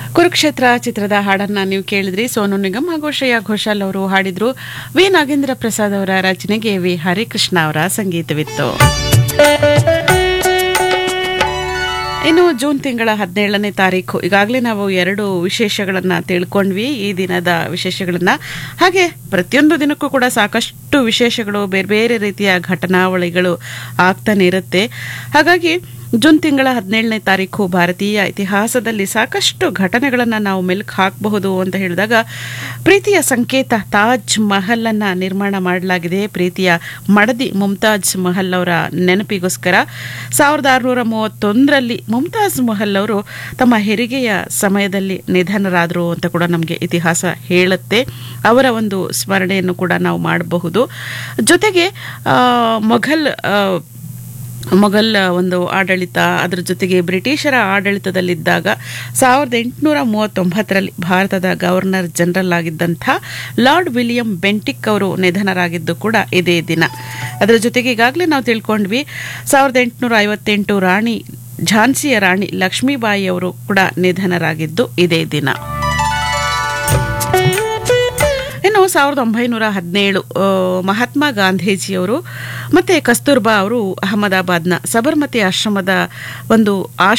ಕುರುಕ್ಷೇತ್ರ ಚಿತ್ರದ ಹಾಡನ್ನ ನೀವು ಕೇಳಿದ್ರಿ ಸೋನು ನಿಗಮ್ ಹಾಗೂ ಶ್ರೇಯಾ ಘೋಷಾಲ್ ಅವರು ಹಾಡಿದ್ರು ವಿ ನಾಗೇಂದ್ರ ಪ್ರಸಾದ್ ಅವರ ರಚನೆಗೆ ವಿ ಹರಿಕೃಷ್ಣ ಅವರ ಸಂಗೀತವಿತ್ತು ಇನ್ನು ಜೂನ್ ತಿಂಗಳ ಹದಿನೇಳನೇ ತಾರೀಕು ಈಗಾಗಲೇ ನಾವು ಎರಡು ವಿಶೇಷಗಳನ್ನ ತಿಳ್ಕೊಂಡ್ವಿ ಈ ದಿನದ ವಿಶೇಷಗಳನ್ನ ಹಾಗೆ ಪ್ರತಿಯೊಂದು ದಿನಕ್ಕೂ ಕೂಡ ಸಾಕಷ್ಟು ವಿಶೇಷಗಳು ಬೇರೆ ಬೇರೆ ರೀತಿಯ ಘಟನಾವಳಿಗಳು ಆಗ್ತಾನೆ ಇರುತ್ತೆ ಹಾಗಾಗಿ ಜೂನ್ ತಿಂಗಳ ಹದಿನೇಳನೇ ತಾರೀಕು ಭಾರತೀಯ ಇತಿಹಾಸದಲ್ಲಿ ಸಾಕಷ್ಟು ಘಟನೆಗಳನ್ನು ನಾವು ಮೆಲುಕು ಹಾಕಬಹುದು ಅಂತ ಹೇಳಿದಾಗ ಪ್ರೀತಿಯ ಸಂಕೇತ ತಾಜ್ ಮಹಲ್ ಅನ್ನ ನಿರ್ಮಾಣ ಮಾಡಲಾಗಿದೆ ಪ್ರೀತಿಯ ಮಡದಿ ಮುಮ್ತಾಜ್ ಮಹಲ್ ಅವರ ನೆನಪಿಗೋಸ್ಕರ ಸಾವಿರದ ಆರುನೂರ ಮೂವತ್ತೊಂದರಲ್ಲಿ ಮುಮ್ತಾಜ್ ಮಹಲ್ ಅವರು ತಮ್ಮ ಹೆರಿಗೆಯ ಸಮಯದಲ್ಲಿ ನಿಧನರಾದರು ಅಂತ ಕೂಡ ನಮಗೆ ಇತಿಹಾಸ ಹೇಳುತ್ತೆ ಅವರ ಒಂದು ಸ್ಮರಣೆಯನ್ನು ಕೂಡ ನಾವು ಮಾಡಬಹುದು ಜೊತೆಗೆ ಆ, ಮೊಘಲ್ ಆ, ಮೊಘಲ್ ಒಂದು ಆಡಳಿತ ಅದರ ಜೊತೆಗೆ ಬ್ರಿಟಿಷರ ಆಡಳಿತದಲ್ಲಿದ್ದಾಗ ಸಾವಿರದ ಎಂಟುನೂರ ಮೂವತ್ತೊಂಬತ್ತರಲ್ಲಿ ಭಾರತದ ಗವರ್ನರ್ ಜನರಲ್ ಆಗಿದ್ದಂಥ ಲಾರ್ಡ್ ವಿಲಿಯಂ ಬೆಂಟಿಕ್ ಅವರು ನಿಧನರಾಗಿದ್ದು ಕೂಡ ಇದೇ ದಿನ ಅದರ ಜೊತೆಗೆ ಈಗಾಗಲೇ ನಾವು ತಿಳ್ಕೊಂಡ್ವಿ ಸಾವಿರದ ಎಂಟುನೂರ ಐವತ್ತೆಂಟು ರಾಣಿ ಝಾನ್ಸಿಯ ರಾಣಿ ಲಕ್ಷ್ಮೀಬಾಯಿ ಅವರು ಕೂಡ ನಿಧನರಾಗಿದ್ದು ಇದೇ ದಿನ ಇನ್ನು ಸಾವಿರದ ಒಂಬೈನೂರ ಹದಿನೇಳು ಆ, ಮಹಾತ್ಮ ಗಾಂಧೀಜಿಯವರು ಮತ್ತೆ ಕಸ್ತೂರ್ಬಾ ಅವರು ಅಹಮದಾಬಾದ್ನ ಸಬರ್ಮತಿ ಆಶ್ರಮದ ಒಂದು